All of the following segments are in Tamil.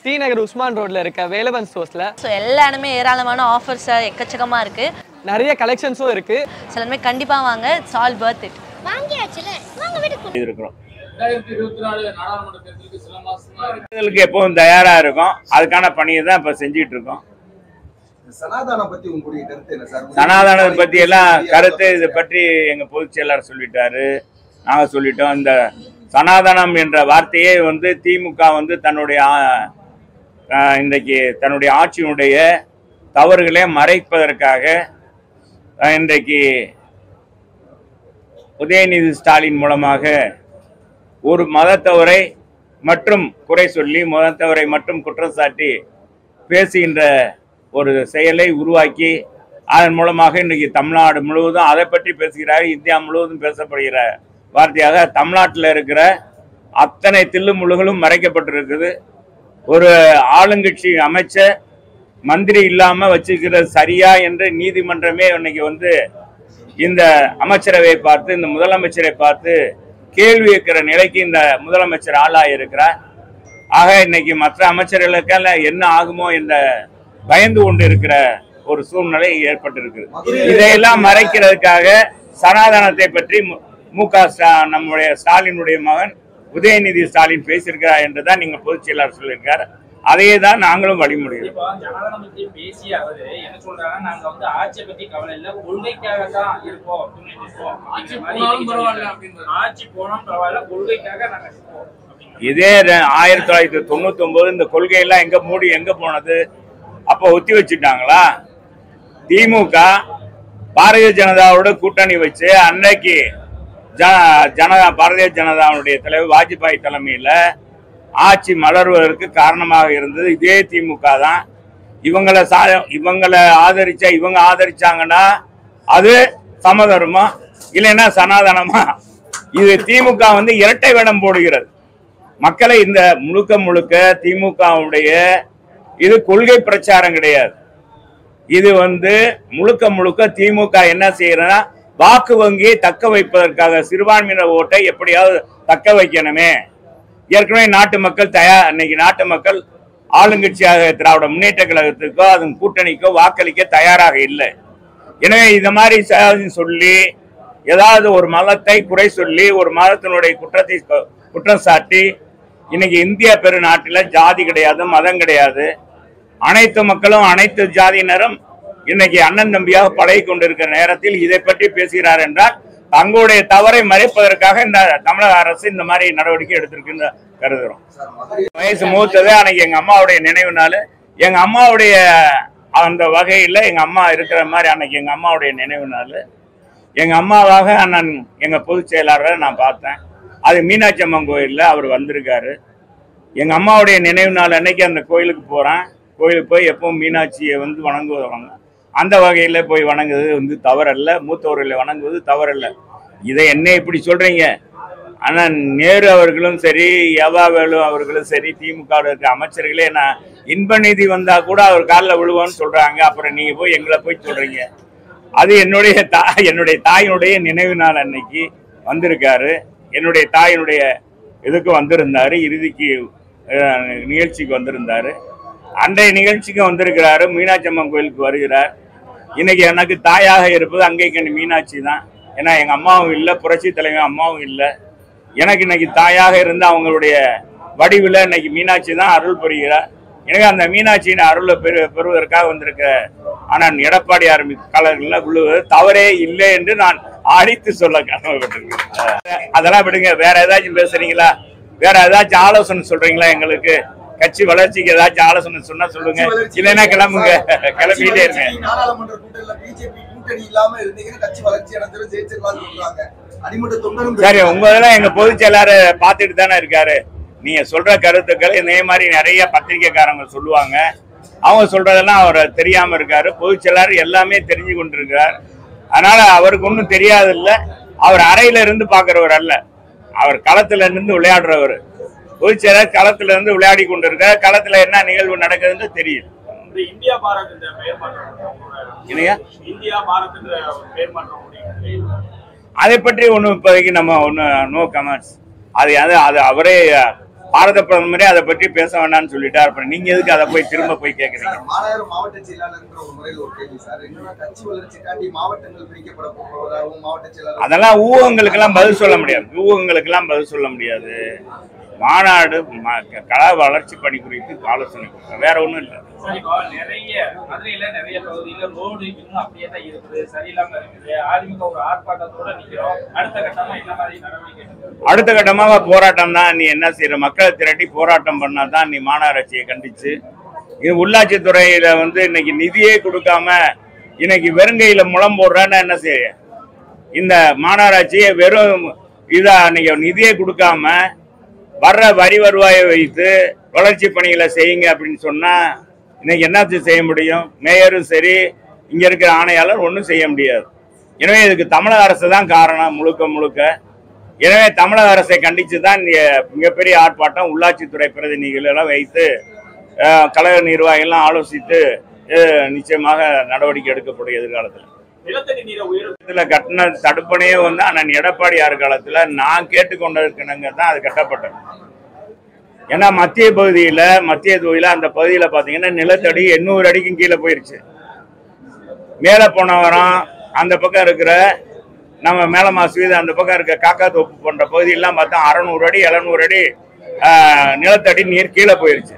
டி நகர் உஸ்மான் ரோட்ல இருக்க வேலவன் ஸ்டோர்ஸ்ல ஸோ எல்லா இடமே ஏராளமான ஆஃபர்ஸ் எக்கச்சக்கமாக இருக்குது நிறைய கலெக்ஷன்ஸும் இருக்கு சில இடமே கண்டிப்பாக வாங்க இட்ஸ் ஆல் பர்த் இட் வாங்கியாச்சுல வாங்க வீட்டுக்கு இருக்கிறோம் ரெண்டாயிரத்தி இருபத்தி நாலு நாடாளுமன்ற தேர்தலுக்கு சில மாசமா இருக்கு தேர்தலுக்கு எப்பவும் தயாரா இருக்கும் அதுக்கான பணியை தான் இப்ப செஞ்சுட்டு இருக்கோம் சனாதானம் பத்தி உங்களுடைய கருத்து என்ன சார் சனாதனத்தை பத்தி எல்லாம் கருத்து இதை பற்றி எங்க பொதுச் செயலாளர் சொல்லிட்டாரு நாங்க சொல்லிட்டோம் இந்த சனாதனம் என்ற வார்த்தையே வந்து திமுக வந்து தன்னுடைய ஆ, ஆ, இன்றைக்கு தன்னுடைய ஆட்சியினுடைய தவறுகளை மறைப்பதற்காக ஆ, இன்றைக்கு உதயநிதி ஸ்டாலின் மூலமாக ஒரு மதத்தவரை மற்றும் குறை சொல்லி மதத்தவரை மட்டும் குற்றம் சாட்டி பேசுகின்ற ஒரு செயலை உருவாக்கி அதன் மூலமாக இன்றைக்கி தமிழ்நாடு முழுவதும் அதை பற்றி பேசுகிறார் இந்தியா முழுவதும் பேசப்படுகிற வார்த்தையாக தமிழ்நாட்டில் இருக்கிற அத்தனை தில்லு முழுகளும் மறைக்கப்பட்டிருக்குது ஒரு ஆளுங்கட்சி அமைச்சர் மந்திரி இல்லாமல் வச்சுக்கிறது சரியா என்று நீதிமன்றமே இன்னைக்கு வந்து இந்த அமைச்சரவை பார்த்து இந்த முதலமைச்சரை பார்த்து கேள்வி கேட்கிற நிலைக்கு இந்த முதலமைச்சர் ஆளாகி இருக்கிறார் ஆக இன்னைக்கு மற்ற அமைச்சர்களுக்கெல்லாம் என்ன ஆகுமோ என்ற பயந்து கொண்டு இருக்கிற ஒரு சூழ்நிலை ஏற்பட்டிருக்கிறது இதையெல்லாம் மறைக்கிறதுக்காக சனாதனத்தை பற்றி மு- மு க ஸ்டா- நம்முடைய ஸ்டாலினுடைய மகன் உதயநிதி ஸ்டாலின் பேசியிருக்கிறார் என்றுதான் நீங்க பொதுச் செயலாளர் சொல்லியிருக்கார் அதையே தான் நாங்களும் வழிமுறைகிறோம் இப்போ ஜனநாயகம் பத்தி பேசிய அவரு என்ன சொல்றாங்கன்னா நாங்க வந்து ஆட்சியை பத்தி கவலை இல்ல கொள்கைக்காக தான் இருக்கோம் துணை நிற்போம் அப்படிங்கிற மாதிரி இன்னைக்கு சொல்லியிருக்காரு. ஆட்சி போனாலும் பரவாயில்ல கொள்கைக்காக நாங்க இருக்கோம் அப்படிங்கிற இதே ர- ஆயிரத்தி தொள்ளாயிரத்தி தொண்ணூத்தி ஒன்பது இந்த கொள்கையெல்லாம் எங்க மூடி எங்க போனது அப்ப ஒத்தி வச்சுட்டாங்களா திமுக பாரதிய ஜனதாவோட கூட்டணி வச்சு அன்னைக்கு ஜன ஜனதா பாரதிய ஜனதாவுடைய தலைவர் வாஜ்பாய் தலைமையில ஆட்சி மலர்வதற்கு காரணமாக இருந்தது இதே திமுக தான் இவங்களை சா இவங்களை ஆதரிச்சா இவங்க ஆதரிச்சாங்கன்னா அது சமதர்மா இல்லைன்னா சனாதனமா இது திமுக வந்து இரட்டை வேடம் போடுகிறது மக்களை இந்த முழுக்க முழுக்க திமுகவுடைய இது கொள்கை பிரச்சாரம் கிடையாது இது வந்து முழுக்க முழுக்க திமுக என்ன செய்யறதுன்னா வாக்கு வங்கியை தக்க வைப்பதற்காக சிறுபான்மையினர் ஓட்டை எப்படியாவது தக்க வைக்கணுமே ஏற்கனவே நாட்டு மக்கள் தயார் இன்னைக்கு நாட்டு மக்கள் ஆளுங்கட்சியாக திராவிட முன்னேற்ற கழகத்துக்கோ அதன் கூட்டணிக்கோ வாக்களிக்க தயாராக இல்லை எனவே இந்த மாதிரி ச- சொல்லி ஏதாவது ஒரு மதத்தை குறை சொல்லி ஒரு மதத்தினுடைய குற்றத்தை சொ- குற்றம் சாட்டி இன்னைக்கு இந்திய பெருநாட்டில் ஜாதி கிடையாது மதம் கிடையாது அனைத்து மக்களும் அனைத்து ஜாதியினரும் இன்னைக்கு அண்ணன் தம்பியாக பழகி கொண்டிருக்கிற நேரத்தில் இதை பற்றி பேசுகிறார் என்றால் தங்களுடைய தவறை மறைப்பதற்காக இந்த தமிழக அரசு இந்த மாதிரி நடவடிக்கை எடுத்திருக்குன்னு கருதுறோம் சார் மதுரை வயசு மூத்தது அன்னைக்கு எங்க அம்மாவுடைய நினைவு நாள் எங்க அம்மாவுடைய அந்த வகையில எங்க அம்மா இருக்கிற மாதிரி அன்னைக்கு எங்க அம்மாவுடைய நினைவு நாள் எங்க அம்மாவாக அண்ணன் எங்க பொதுச் செயலாளரை நான் பார்த்தேன் அது மீனாட்சி அம்மன் கோயில்ல அவர் வந்திருக்காரு எங்க அம்மாவுடைய நினைவு நாள் அன்னைக்கு அந்த கோயிலுக்கு போறேன் கோயிலுக்கு போய் எப்பவும் மீனாட்சியை வந்து வணங்குவாங்க அந்த வகையில போய் வணங்குவது வந்து தவறல்ல மூத்தவர்களை வணங்குவது தவறல்ல இதை என்ன இப்படி சொல்றீங்க ஆனா நேரு அவர்களும் சரி யவாவேலு அவர்களும் சரி திமுக இருக்க அமைச்சர்களே நான் இன்ப நிதி வந்தா கூட அவர் காலில் விழுவோன்னு சொல்றாங்க அப்புறம் நீங்க போய் எங்களை போய் சொல்றீங்க அது என்னுடைய தா என்னுடைய தாயினுடைய நினைவு நாள் அன்னைக்கு வந்திருக்காரு என்னுடைய தாயினுடைய இதுக்கு வந்திருந்தாரு இறுதிக்கு அஹ், நிகழ்ச்சிக்கு வந்திருந்தாரு அன்றைய நிகழ்ச்சிக்கு வந்திருக்கிறாரு மீனாட்சி அம்மன் கோயிலுக்கு வருகிறார் இன்னைக்கு எனக்கு தாயாக இருப்பது அங்கே கண்ணி மீனாட்சி தான் ஏன்னா எங்க அம்மாவும் இல்லை புரட்சி தலைவர் அம்மாவும் இல்லை எனக்கு இன்னைக்கு தாயாக இருந்து அவங்களுடைய வடிவில் இன்னைக்கு மீனாட்சி தான் அருள் புரிகிறார் எனவே அந்த மீனாட்சியின் அருளை பெறு பெறுவதற்காக வந்திருக்கிற ஆனால் எடப்பாடியார் கலர்களில் விழுவது தவறே இல்லை என்று நான் அடித்து சொல்ல கடமைப்பட்டிருக்கேன் அதெல்லாம் விடுங்க வேற ஏதாச்சும் பேசுறீங்களா வேற ஏதாச்சும் ஆலோசனை சொல்றீங்களா எங்களுக்கு கட்சி வளர்ச்சிக்கு ஏதாச்சும் ஆலோசனை சொன்னா சொல்லுங்க இல்லைன்னா கிளம்புங்க கிளம்பிட்டே இருங்க நாடாளுமன்ற கூட்டணியில பிஜேபி கூட்டணி இல்லாம இருந்தீங்கன்னா கட்சி வளர்ச்சி அடைஞ்சிரும் ஜெயிச்சிடலாம்னு சொல்றாங்க அடிமட்ட தொண்டரும் சரி உங்க இதெல்லாம் எங்க பொதுச் செயலாளர் பார்த்துட்டு தானே இருக்காரு நீங்க சொல்ற கருத்துக்கள் இதே மாதிரி நிறைய பத்திரிக்கைக்காரங்க சொல்லுவாங்க அவங்க சொல்றதெல்லாம் அவர் தெரியாம இருக்காரு பொதுச் செயலாளர் எல்லாமே தெரிஞ்சு கொண்டிருக்கிறார் அதனால அவருக்கு ஒன்றும் தெரியாது இல்ல அவர் அறையில இருந்து பாக்குறவர் அல்ல அவர் களத்துல இருந்து விளையாடுறவர் பொதுச் செயலாளர் களத்துல இருந்து விளையாடி கொண்டிருக்கார் களத்துல என்ன நிகழ்வு நடக்குதுன்னு தெரியும் இந்த இந்தியா பாரத் என்ற பெயர் மாற்றம் இல்லையா இந்தியா பாரத் என்ற பெயர் மாற்றம் முடியும் அதை பற்றி ஒன்றும் இப்போதைக்கு நம்ம ஒன்றும் நோ கமெண்ட்ஸ் அது அது அது அவரே பாரத பிரதமரே அதை பற்றி பேச வேண்டாம்னு சொல்லிட்டார் அப்புறம் நீங்க எதுக்கு அதை போய் திரும்ப போய் கேக்குறீங்க சார், மாநகர மாவட்ட செயலாளர்ன்ற ஒரு முறையில் ஒரு கேள்வி சார் என்னன்னா கட்சி வளர்ச்சிக்காண்டி மாவட்டங்கள் பிரிக்கப்பட போவதாகவும் மாவட்ட செயலாளர் அதெல்லாம் ஊகங்களுக்கெல்லாம் பதில் சொல்ல முடியாது ஊகங்களுக்கெல்லாம் பதில் சொல்ல முடியாது மாநாடு ம- கலா வளர்ச்சி பணி குறித்து ஆலோசனை கொடுத்தோம் வேற ஒண்ணும் இல்லை சார் இப்போ நிறைய மதுரையில நிறைய பகுதியில ரோடு இன்னும் அப்படியே தான் இருக்குது சரியில்லாம இருக்குது அதிமுக ஒரு ஆர்ப்பாட்டத்தோட நிக்கிறோம் அடுத்த கட்டமா என்ன மாதிரி நடவடிக்கை எடுக்கிறது? அடுத்த கட்டமாக போராட்டம் தான் நீ என்ன செய்யற மக்களை திரட்டி போராட்டம் பண்ணா தான் நீ மாநகராட்சியை கண்டிச்சு இது உள்ளாட்சித்துறையில வந்து இன்னைக்கு நிதியே கொடுக்காம இன்னைக்கு வெறுங்கையில முளம் போடுறேன்னா என்ன செய்ய இந்த மாநகராட்சியை வெறும் இதா நீங்க நிதியே கொடுக்காம வர்ற வரி வருவாயை வைத்து வளர்ச்சி பணிகளை செய்யுங்க அப்படின்னு சொன்னா இன்னைக்கு என்னச்சு செய்ய முடியும் மேயரும் சரி இங்க இருக்கிற ஆணையாளர் ஒன்றும் செய்ய முடியாது எனவே இதுக்கு தமிழக அரசு தான் காரணம் முழுக்க முழுக்க எனவே தமிழக அரசை கண்டித்து தான் இங்க மிகப்பெரிய ஆர்ப்பாட்டம் உள்ளாட்சித்துறை பிரதிநிதிகள் எல்லாம் வைத்து அஹ், கழக நிர்வாகிகள்லாம் ஆலோசித்து அஹ், நிச்சயமாக நடவடிக்கை எடுக்கப்படும் எதிர்காலத்தில் நிலத்தடி நீரை உயர்வு இதுல கட்டின தடுப்பணையே வந்து அண்ணன் எடப்பாடியார் காலத்துல நான் கேட்டுக்கொண்டிருக்கணுங்க தான் அது கட்டப்பட்டது ஏன்னா மத்திய பகுதியில மத்திய தொகுதியில அந்த பகுதியில பாத்தீங்கன்னா நிலத்தடி எண்ணூறு அடிக்கும் கீழே போயிருச்சு மேல போனவரம் அந்த பக்கம் இருக்கிற நம்ம மேலமா ஸ்வீது அந்த பக்கம் இருக்க காக்கா தோப்பு போன்ற பகுதியெல்லாம் பார்த்தா அறநூறு அடி எழுநூறு அடி ஆஹ், நிலத்தடி நீர் கீழே போயிருச்சு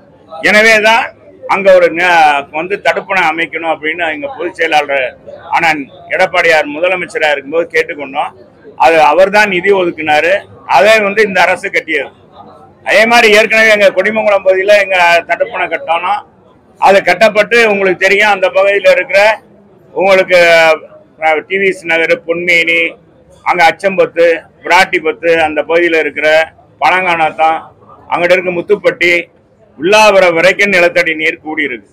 எனவே தான் அங்க ஒரு ந- வந்து தடுப்பணை அமைக்கணும் அப்படின்னு எங்க பொதுச் செயலாளர் அண்ணன் எடப்பாடியார் முதலமைச்சரா இருக்கும்போது கேட்டுக்கொண்டோம் அது அவர்தான் நிதி ஒதுக்குனாரு அதை வந்து இந்த அரசு கட்டியது அதே மாதிரி ஏற்கனவே எங்க கொடிமங்கலம் பகுதியில் எங்க தடுப்பணை கட்டணும் அது கட்டப்பட்டு உங்களுக்கு தெரியும் அந்த பகுதியில் இருக்கிற உங்களுக்கு டிவிஎஸ் நகர் பொன்மேனி அங்க அச்சம்பத்து விராட்டிபத்து அந்த பகுதியில் இருக்கிற பழங்கானத்தம் அங்கிட்ட இருக்க முத்துப்பட்டி உள்ளாபுரம் வரைக்கும் நிலத்தடி நீர் கூடியிருக்கு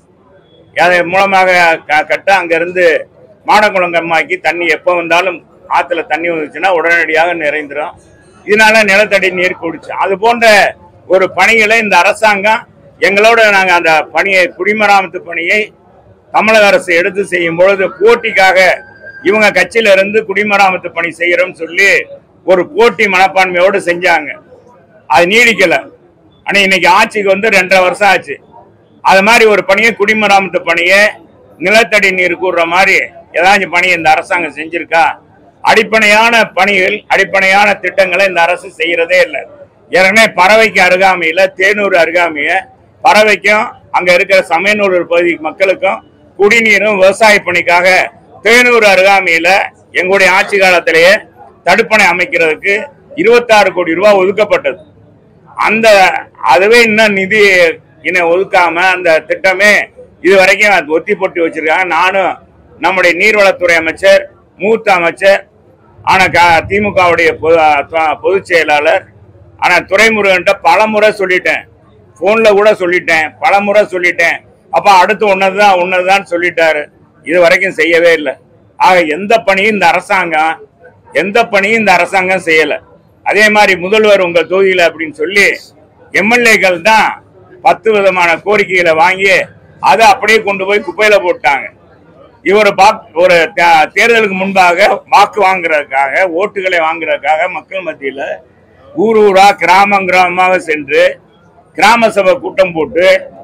அதன் மூலமாக க- கட்ட அங்கிருந்து மாடக்குளம் கம்மாக்கி தண்ணி எப்போ வந்தாலும் ஆத்துல தண்ணி வந்துச்சுன்னா உடனடியாக நிறைந்துடும் இதனால நிலத்தடி நீர் கூடிச்சு அது போன்ற ஒரு பணிகளை இந்த அரசாங்கம் எங்களோட நாங்க அந்த பணியை குடிமராமத்து பணியை தமிழக அரசு எடுத்து செய்யும் பொழுது போட்டிக்காக இவங்க கட்சியில இருந்து குடிமராமத்து பணி செய்யறோம்னு சொல்லி ஒரு போட்டி மனப்பான்மையோடு செஞ்சாங்க அது நீடிக்கல ஆனா இன்னைக்கு ஆட்சிக்கு வந்து ரெண்டரை வருஷம் ஆச்சு அது மாதிரி ஒரு பணியை குடிமராமத்து பணியை நிலத்தடி நீர் கூடுற மாதிரி ஏதாச்சும் பணி இந்த அரசாங்கம் செஞ்சிருக்கா அடிப்படையான பணிகள் அடிப்படையான திட்டங்களை இந்த அரசு செய்யறதே இல்லை ஏற்கனவே பறவைக்கு அருகாமையில தேனூர் அருகாமைய பறவைக்கும் அங்க இருக்கிற சமயனூர் பகுதி மக்களுக்கும் குடிநீரும் விவசாய பணிக்காக தேனூர் அருகாமையில எங்களுடைய ஆட்சி காலத்திலேயே தடுப்பணை அமைக்கிறதுக்கு இருபத்தாறு கோடி ரூபாய் ஒதுக்கப்பட்டது அந்த அதுவே இன்னும் நிதி இன்னும் ஒதுக்காம அந்த திட்டமே இது வரைக்கும் அது ஒத்தி போட்டு வச்சிருக்காங்க நானும் நம்முடைய நீர்வளத்துறை அமைச்சர் மூத்த அமைச்சர் ஆனா க- திமுகவுடைய பொது- அஹ் பொதுச் செயலாளர் ஆனா துரைமுருகன்ட்ட பல முறை சொல்லிட்டேன் போன்ல கூட சொல்லிட்டேன் பல முறை சொல்லிட்டேன் அப்ப அடுத்து ஒன்னதுதான் ஒன்னதுதான் சொல்லிட்டாரு இது வரைக்கும் செய்யவே இல்லை ஆக எந்த பணியும் இந்த அரசாங்கம் எந்த பணியும் இந்த அரசாங்கம் செய்யல அதே மாதிரி முதல்வர் உங்க தொகுதியில அப்படின்னு சொல்லி எம்எல்ஏக்கள் தான் பத்து விதமான கோரிக்கைகளை வாங்கி அதை அப்படியே கொண்டு போய் குப்பையில போட்டாங்க இவர் பாக் ஒரு தே- தேர்தலுக்கு முன்பாக வாக்கு வாங்குறதுக்காக ஓட்டுகளை வாங்குறதுக்காக மக்கள் மத்தியில ஊர் ஊரா கிராமம் கிராமமாக சென்று கிராம சபை கூட்டம் போட்டு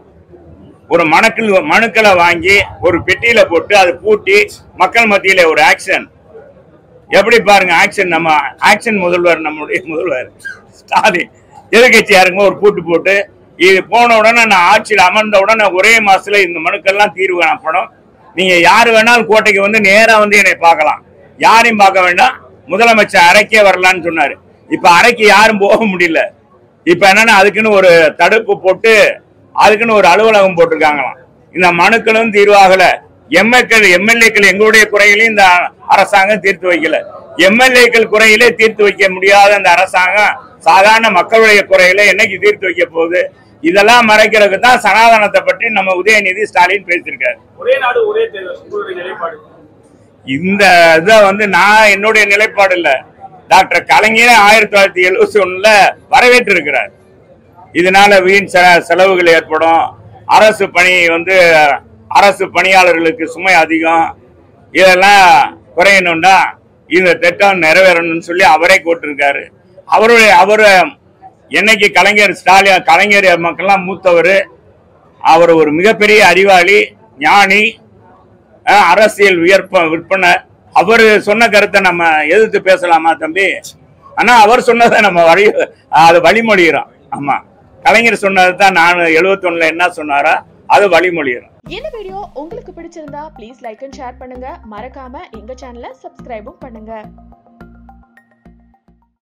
ஒரு மணக்கள் மனுக்களை வாங்கி ஒரு பெட்டியில போட்டு அதை பூட்டி மக்கள் மத்தியில ஒரு ஆக்ஷன் எப்படி பாருங்க ஆக்ஷன் நம்ம ஆக்ஷன் முதல்வர் நம்முடைய முதல்வர் ஸ்டாலின் எதிர்கட்சியா இருக்கும்போது ஒரு பூட்டு போட்டு இது போன உடனே நான் ஆட்சியில் அமர்ந்த உடனே ஒரே மாசத்துல இந்த மனுக்கெல்லாம் தீர்வு காணப்படும் நீங்க யாரு வேணாலும் கோட்டைக்கு வந்து நேரா வந்து என்னை பார்க்கலாம் யாரையும் பார்க்க வேண்டாம் முதலமைச்சர் அறைக்கே வரலான்னு சொன்னாரு இப்ப அறைக்கு யாரும் போக முடியல இப்ப என்னன்னா அதுக்குன்னு ஒரு தடுப்பு போட்டு அதுக்குன்னு ஒரு அலுவலகம் போட்டிருக்காங்களாம் இந்த மனுக்களும் தீர்வாகல எம்எல்ஏக்கள் எம்எல்ஏக்கள் எங்களுடைய குறைகளையும் இந்த அரசாங்கம் தீர்த்து வைக்கல எம்எல்ஏக்கள் குறையிலே தீர்த்து வைக்க முடியாத இந்த அரசாங்கம் சாதாரண மக்களுடைய குறைகளை என்னைக்கு தீர்த்து வைக்க போகுது இதெல்லாம் மறைக்கிறதுக்கு தான் சனாதனத்தை பற்றி நம்ம உதயநிதி ஸ்டாலின் பேசியிருக்காரு ஒரே நாடு ஒரே தேர்தல் உங்களுடைய நிலைப்பாடு இந்த இதை வந்து நான் என்னுடைய நிலைப்பாடு இல்ல டாக்டர் கலைஞர் ஆயிரத்தி தொள்ளாயிரத்தி எழுபத்தி ஒண்ணுல வரவேற்று இருக்கிறார் இதனால வீண் செ- செலவுகள் ஏற்படும் அரசு பணி வந்து அரசு பணியாளர்களுக்கு சுமை அதிகம் இதெல்லாம் குறையணும்னா இந்த திட்டம் நிறைவேறணும்னு சொல்லி அவரே போட்டிருக்காரு அவருடைய அவர் என்னைக்கு கலைஞர் ஸ்டாலின் கலைஞர் மக்கள்லாம் மூத்தவர் அவர் ஒரு மிகப்பெரிய அறிவாளி ஞானி அஹ், அரசியல் வியற்ப விற்பனை அவர் சொன்ன கருத்தை நம்ம எதிர்த்து பேசலாமா தம்பி ஆனா அவர் சொன்னதை நம்ம வழி அது வழிமொழிகிறோம் ஆமா கலைஞர் சொன்னது தான் நான் எழுபத்தொன்னுல என்ன சொன்னாரோ அது வழிமொழிகிறோம் இந்த வீடியோ உங்களுக்கு பிடிச்சிருந்தா ப்ளீஸ் லைக் அண்ட் ஷேர் பண்ணுங்க மறக்காம எங்க சேனலை சப்ஸ்கிரைபும் பண்ணுங்க